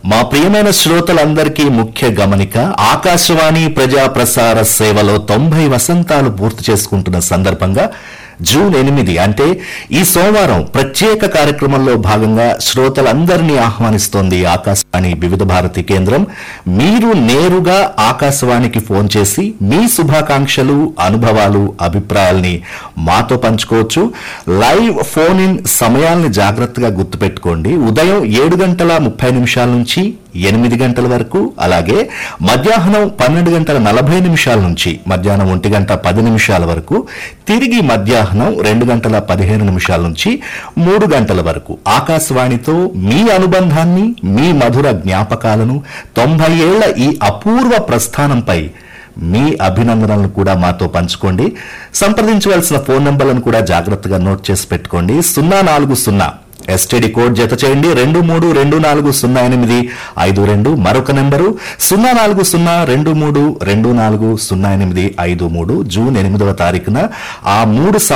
మా ప్రియమైన శ్రోతలందరికీ ముఖ్య గమనిక ఆకాశవాణి ప్రజా ప్రసార సేవలో తొంభై వసంతాలు పూర్తి చేసుకుంటున్న సందర్భంగా జూన్ ఎనిమిది అంటే ఈ సోమవారం ప్రత్యేక కార్యక్రమంలో భాగంగా శ్రోతలందరినీ ఆహ్వానిస్తోంది ఆకాశవాణి వివిధ భారతి కేంద్రం మీరు నేరుగా ఆకాశవాణికి ఫోన్ చేసి మీ శుభాకాంక్షలు అనుభవాలు అభిప్రాయాల్ని మాతో పంచుకోవచ్చు లైవ్ ఫోన్ ఇన్ సమయాల్ని జాగ్రత్తగా గుర్తుపెట్టుకోండి ఉదయం ఏడు గంటల ముప్పై నిమిషాల నుంచి ఎనిమిది గంటల వరకు అలాగే మధ్యాహ్నం పన్నెండు గంటల నలభై నిమిషాల నుంచి మధ్యాహ్నం ఒంటి గంట పది నిమిషాల వరకు తిరిగి మధ్యాహ్నం రెండు గంటల పదిహేను నిమిషాల నుంచి మూడు గంటల వరకు ఆకాశవాణితో మీ అనుబంధాన్ని మీ మధుర జ్ఞాపకాలను తొంభై ఏళ్ల ఈ అపూర్వ ప్రస్థానంపై మీ అభినందనలను కూడా మాతో పంచుకోండి సంప్రదించవలసిన ఫోన్ నంబర్లను కూడా జాగ్రత్తగా నోట్ చేసి పెట్టుకోండి సున్నా నాలుగు సున్నా ఎస్టీడీ కోడ్ జత చేయండి రెండు మూడు రెండు నాలుగు సున్నా ఎనిమిది ఐదు రెండు మరొక నెంబరు సున్నా నాలుగు సున్నా రెండు మూడు రెండు నాలుగు సున్నా ఎనిమిది ఐదు మూడు జూన్ ఎనిమిదవ తారీఖున ఆ మూడు